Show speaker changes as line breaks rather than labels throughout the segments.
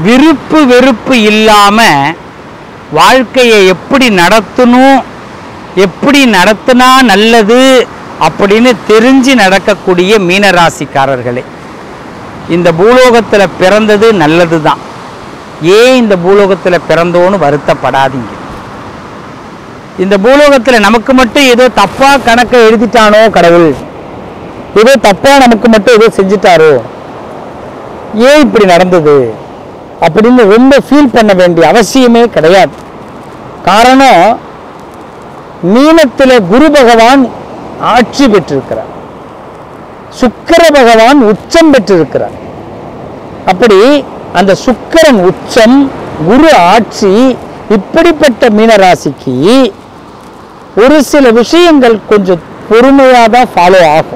விருப்பு வெறுப்பு இல்லாம வாழ்க்கையை எப்படி நடத்தணும் எப்படி நடத்தினா நல்லது அப்படின்னு தெரிஞ்சு நடக்கக்கூடிய மீனராசிக்காரர்களே இந்த பூலோகத்தில் பிறந்தது நல்லது தான் ஏன் இந்த பூலோகத்தில் பிறந்தோன்னு வருத்தப்படாதீங்க இந்த பூலோகத்தில் நமக்கு மட்டும் ஏதோ தப்பா கணக்கை எழுதிட்டானோ கடவுள் ஏதோ தப்பா நமக்கு மட்டும் ஏதோ செஞ்சுட்டாரோ ஏன் இப்படி நடந்தது அப்படின்னு ரொம்ப ஃபீல் பண்ண வேண்டிய அவசியமே கிடையாது காரணம் மீனத்தில் குரு பகவான் ஆட்சி பெற்றிருக்கிறார் சுக்கிர பகவான் உச்சம் பெற்றிருக்கிறார் அப்படி அந்த சுக்கிரன் உச்சம் குரு ஆட்சி இப்படிப்பட்ட மீனராசிக்கு ஒரு சில விஷயங்கள் கொஞ்சம் பொறுமையாக தான் ஃபாலோ ஆகும்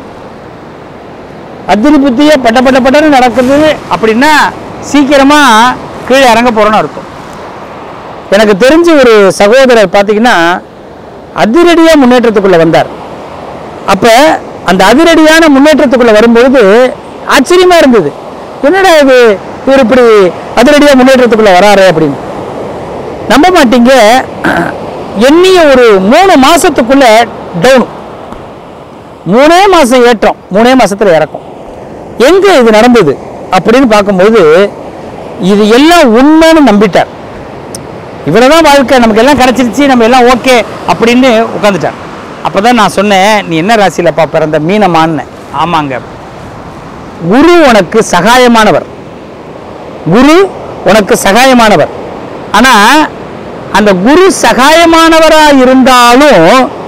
அத்திரி புத்தியா பட்ட பட்ட பட்டன்னு நடக்குது அப்படின்னா சீக்கிரமா கீழே இறங்க போறோம்னு அர்த்தம் எனக்கு தெரிஞ்ச ஒரு சகோதரர் பார்த்தீங்கன்னா அதிரடியா முன்னேற்றத்துக்குள்ள வந்தார் அப்ப அந்த அதிரடியான முன்னேற்றத்துக்குள்ள வரும்பொழுது ஆச்சரியமா இருந்தது என்னடா இது இவர் இப்படி அதிரடியா முன்னேற்றத்துக்குள்ள வராரு அப்படின்னு நம்ப மாட்டீங்க எண்ணிய ஒரு மூணு மாசத்துக்குள்ள டவுன் மூணே மாசம் ஏற்றம் மூணே மாசத்துல இறக்கும் எங்க இது நடந்தது அப்படின்னு பார்க்கும்போது இது எல்லாம் உண்மைன்னு நம்பிட்டார் இவ்வளவுதான் வாழ்க்கை நமக்கு எல்லாம் கிடைச்சிருச்சு நம்ம எல்லாம் ஓகே அப்படின்னு உட்காந்துட்டார் அப்பதான் நான் சொன்னேன் நீ என்ன ராசியிலப்பா பிறந்த மீனமான்னு ஆமாங்க குரு உனக்கு சகாயமானவர் குரு உனக்கு சகாயமானவர் ஆனா அந்த குரு சகாயமானவரா இருந்தாலும்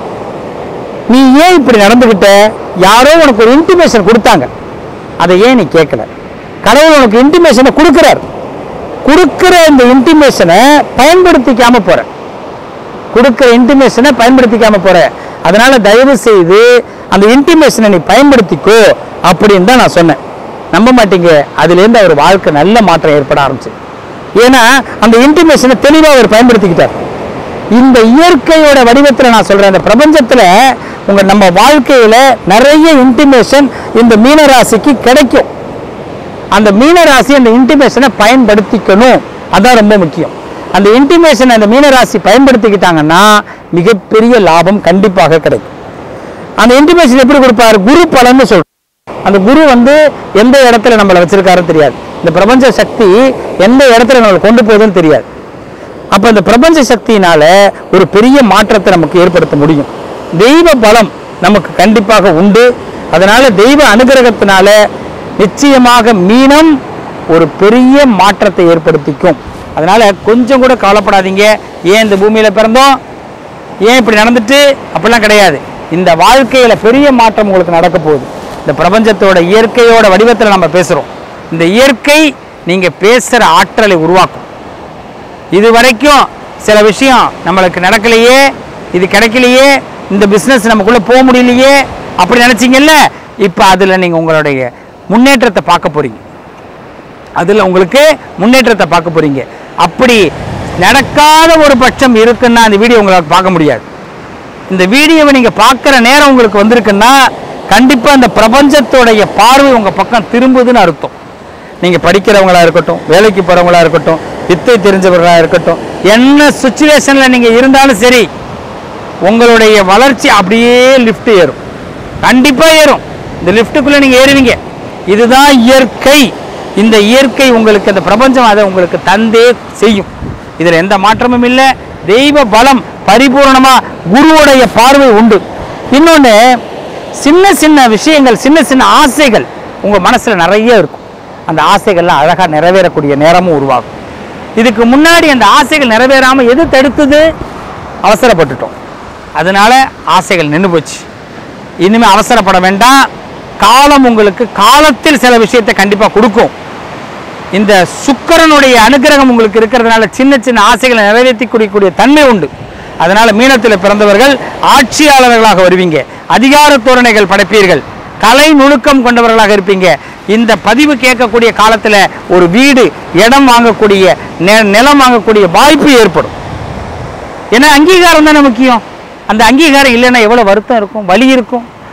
நீ ஏன் இப்படி நடந்துகிட்ட யாரோ உனக்கு ஒரு இன்டிமேஷன் கொடுத்தாங்க அதை ஏன் நீ கேட்கல கடவுள் உனக்கு இன்டிமேஷனை கொடுக்குறார் கொடுக்குற இந்த இன்டிமேஷனை பயன்படுத்திக்காம போற கொடுக்குற இன்டிமேஷனை பயன்படுத்திக்காம போற அதனால தயவு செய்து அந்த இன்டிமேஷனை நீ பயன்படுத்திக்கோ அப்படின்னு தான் நான் சொன்னேன் நம்ப மாட்டீங்க அதுலேருந்து அவர் வாழ்க்கை நல்ல மாற்றம் ஏற்பட ஆரம்பிச்சு ஏன்னா அந்த இன்டிமேஷனை தெளிவாக அவர் பயன்படுத்திக்கிட்டார் இந்த இயற்கையோட வடிவத்தில் நான் சொல்றேன் இந்த பிரபஞ்சத்தில் உங்க நம்ம வாழ்க்கையில நிறைய இன்டிமேஷன் இந்த மீனராசிக்கு கிடைக்கும் அந்த மீனராசி அந்த இன்டிமேஷனை பயன்படுத்திக்கணும் அதான் ரொம்ப முக்கியம் அந்த இன்டிமேஷன் அந்த மீனராசி பயன்படுத்திக்கிட்டாங்கன்னா மிகப்பெரிய லாபம் கண்டிப்பாக கிடைக்கும் அந்த இன்டிமேஷன் எப்படி கொடுப்பாரு குரு பலன்னு சொல்றோம் அந்த குரு வந்து எந்த இடத்துல நம்மளை வச்சிருக்காருன்னு தெரியாது இந்த பிரபஞ்ச சக்தி எந்த இடத்துல நம்மளை கொண்டு போகுதுன்னு தெரியாது அப்ப இந்த பிரபஞ்ச சக்தியினால ஒரு பெரிய மாற்றத்தை நமக்கு ஏற்படுத்த முடியும் தெய்வ பலம் நமக்கு கண்டிப்பாக உண்டு அதனால தெய்வ அனுகிரகத்தினால நிச்சயமாக மீனம் ஒரு பெரிய மாற்றத்தை ஏற்படுத்திக்கும் அதனால கொஞ்சம் கூட கவலைப்படாதீங்க ஏன் இந்த பூமியில பிறந்தோம் ஏன் இப்படி நடந்துட்டு அப்படிலாம் கிடையாது இந்த வாழ்க்கையில பெரிய மாற்றம் உங்களுக்கு நடக்க போகுது இந்த பிரபஞ்சத்தோட இயற்கையோட வடிவத்தில் நம்ம பேசுறோம் இந்த இயற்கை நீங்க பேசுற ஆற்றலை உருவாக்கும் இது வரைக்கும் சில விஷயம் நம்மளுக்கு நடக்கலையே இது கிடைக்கலையே இந்த பிஸ்னஸ் நமக்குள்ள போக முடியலையே அப்படி நினைச்சீங்கல்ல இப்போ அதில் நீங்கள் உங்களுடைய முன்னேற்றத்தை பார்க்க போறீங்க அதில் உங்களுக்கு முன்னேற்றத்தை பார்க்க போறீங்க அப்படி நடக்காத ஒரு பட்சம் இருக்குன்னா அந்த வீடியோ உங்களால் பார்க்க முடியாது இந்த வீடியோவை நீங்கள் பார்க்குற நேரம் உங்களுக்கு வந்திருக்குன்னா கண்டிப்பாக இந்த பிரபஞ்சத்தோடைய பார்வை உங்கள் பக்கம் திரும்புதுன்னு அர்த்தம் நீங்கள் படிக்கிறவங்களா இருக்கட்டும் வேலைக்கு போகிறவங்களா இருக்கட்டும் வித்தை தெரிஞ்சவர்களாக இருக்கட்டும் என்ன சுச்சுவேஷனில் நீங்கள் இருந்தாலும் சரி உங்களுடைய வளர்ச்சி அப்படியே லிஃப்ட் ஏறும் கண்டிப்பாக ஏறும் இந்த லிஃப்ட்டுக்குள்ளே நீங்கள் ஏறுவீங்க இதுதான் இயற்கை இந்த இயற்கை உங்களுக்கு இந்த பிரபஞ்சம் அதை உங்களுக்கு தந்தே செய்யும் இதில் எந்த மாற்றமும் இல்லை தெய்வ பலம் பரிபூரணமாக குருவுடைய பார்வை உண்டு இன்னொன்று சின்ன சின்ன விஷயங்கள் சின்ன சின்ன ஆசைகள் உங்கள் மனசில் நிறைய இருக்கும் அந்த ஆசைகள்லாம் அழகாக நிறைவேறக்கூடிய நேரமும் உருவாகும் இதுக்கு முன்னாடி அந்த ஆசைகள் நிறைவேறாமல் எது தடுத்தது அவசரப்பட்டுட்டோம் அதனால ஆசைகள் நின்று போச்சு இனிமேல் அவசரப்பட வேண்டாம் காலம் உங்களுக்கு காலத்தில் சில விஷயத்தை கண்டிப்பாக கொடுக்கும் இந்த சுக்கிரனுடைய அனுகிரகம் உங்களுக்கு இருக்கிறதுனால சின்ன சின்ன ஆசைகளை நிறைவேற்றி கூடிய தன்மை உண்டு அதனால மீனத்தில் பிறந்தவர்கள் ஆட்சியாளர்களாக வருவீங்க அதிகார தோரணைகள் படைப்பீர்கள் கலை நுணுக்கம் கொண்டவர்களாக இருப்பீங்க இந்த பதிவு கேட்கக்கூடிய காலத்தில் ஒரு வீடு இடம் வாங்கக்கூடிய நெ- நிலம் வாங்கக்கூடிய வாய்ப்பு ஏற்படும் ஏன்னா அங்கீகாரம் தானே முக்கியம் அந்த அங்கீகாரம் இல்லைன்னா எவ்வளோ வருத்தம் இருக்கும் வலி இருக்கும்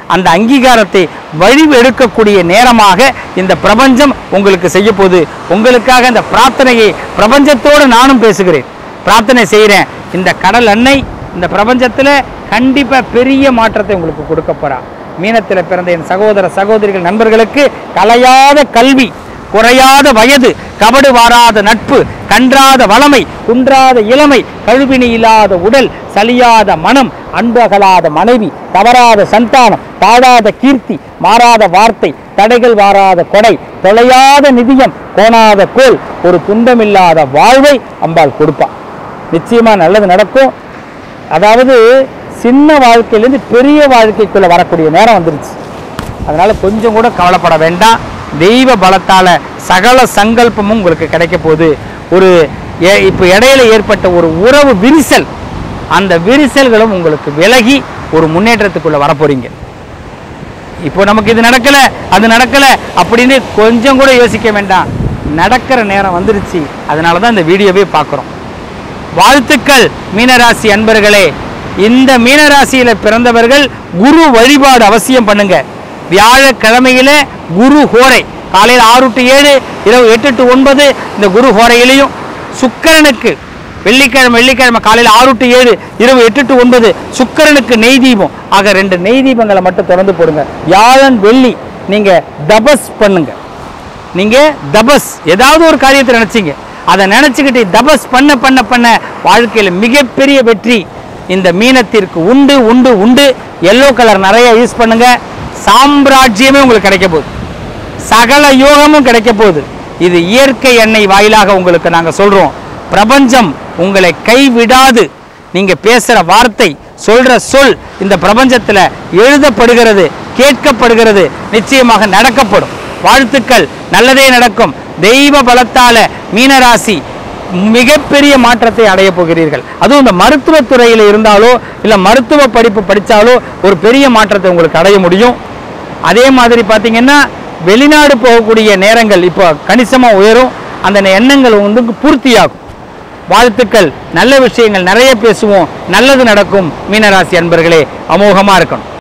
அந்த அங்கீகாரத்தை வழிவெடுக்கக்கூடிய நேரமாக இந்த பிரபஞ்சம் உங்களுக்கு செய்ய போகுது உங்களுக்காக இந்த பிரார்த்தனையை பிரபஞ்சத்தோடு நானும் பேசுகிறேன் பிரார்த்தனை செய்கிறேன் இந்த கடல் அன்னை இந்த பிரபஞ்சத்தில் கண்டிப்பாக பெரிய மாற்றத்தை உங்களுக்கு கொடுக்க போறா மீனத்தில் பிறந்த என் சகோதர சகோதரிகள் நண்பர்களுக்கு கலையாத கல்வி குறையாத வயது கபடு வாராத நட்பு கன்றாத வளமை குன்றாத இளமை கழுவினி இல்லாத உடல் சலியாத மனம் அன்பு அகலாத மனைவி தவறாத சந்தானம் தாழாத கீர்த்தி மாறாத வார்த்தை தடைகள் வாராத கொடை தொலையாத நிதியம் கோணாத கோல் ஒரு துன்பமில்லாத வாழ்வை அம்பாள் கொடுப்பா நிச்சயமா நல்லது நடக்கும் அதாவது சின்ன வாழ்க்கையிலேருந்து பெரிய வாழ்க்கைக்குள்ள வரக்கூடிய நேரம் வந்துருச்சு அதனால கொஞ்சம் கூட கவலைப்பட வேண்டாம் தெய்வ பலத்தால சகல சங்கல்பமும் உங்களுக்கு கிடைக்க போகுது ஒரு ஏ- இப்போ இடையில ஏற்பட்ட ஒரு உறவு விரிசல் அந்த விரிசல்களும் உங்களுக்கு விலகி ஒரு முன்னேற்றத்துக்குள்ள வரப்போறீங்க இப்போ நமக்கு இது நடக்கல அது நடக்கல அப்படின்னு கொஞ்சம் கூட யோசிக்க வேண்டாம் நடக்கிற நேரம் வந்துருச்சு அதனால தான் இந்த வீடியோவே பார்க்குறோம் வாழ்த்துக்கள் மீனராசி அன்பர்களே இந்த மீனராசியில பிறந்தவர்கள் குரு வழிபாடு அவசியம் பண்ணுங்க வியாழக்கிழமையில குரு ஹோரை காலையில் ஆறு டு ஏழு இரவு எட்டு டு ஒன்பது இந்த குரு ஹோரையிலையும் சுக்கிரனுக்கு வெள்ளிக்கிழமை வெள்ளிக்கிழமை காலையில் ஆறு டு ஏழு இரவு எட்டு டு ஒன்பது சுக்கிரனுக்கு நெய் தீபம் ஆக ரெண்டு நெய் தீபங்களை மட்டும் திறந்து போடுங்க வியாழன் வெள்ளி நீங்க தபஸ் பண்ணுங்க நீங்க தபஸ் ஏதாவது ஒரு காரியத்தை நினைச்சீங்க அதை நினைச்சுக்கிட்டு தபஸ் பண்ண பண்ண பண்ண வாழ்க்கையில மிகப்பெரிய வெற்றி இந்த மீனத்திற்கு உண்டு உண்டு உண்டு எல்லோ கலர் நிறைய யூஸ் பண்ணுங்க சாம்ராஜ்யமே உங்களுக்கு கிடைக்க போகுது சகல யோகமும் கிடைக்க போகுது இது இயற்கை எண்ணெய் வாயிலாக உங்களுக்கு நாங்க சொல்றோம் பிரபஞ்சம் உங்களை கைவிடாது நீங்க பேசுற வார்த்தை சொல்ற சொல் இந்த பிரபஞ்சத்துல எழுதப்படுகிறது கேட்கப்படுகிறது நிச்சயமாக நடக்கப்படும் வாழ்த்துக்கள் நல்லதே நடக்கும் தெய்வ பலத்தால மீனராசி மிகப்பெரிய மாற்றத்தை அடைய போகிறீர்கள் அதுவும் இந்த மருத்துவத்துறையில் இருந்தாலோ இல்லை மருத்துவ படிப்பு படித்தாலோ ஒரு பெரிய மாற்றத்தை உங்களுக்கு அடைய முடியும் அதே மாதிரி பார்த்தீங்கன்னா வெளிநாடு போகக்கூடிய நேரங்கள் இப்போ கணிசமாக உயரும் அந்த எண்ணங்கள் வந்து பூர்த்தியாகும் வாழ்த்துக்கள் நல்ல விஷயங்கள் நிறைய பேசுவோம் நல்லது நடக்கும் மீனராசி அன்பர்களே அமோகமாக இருக்கணும்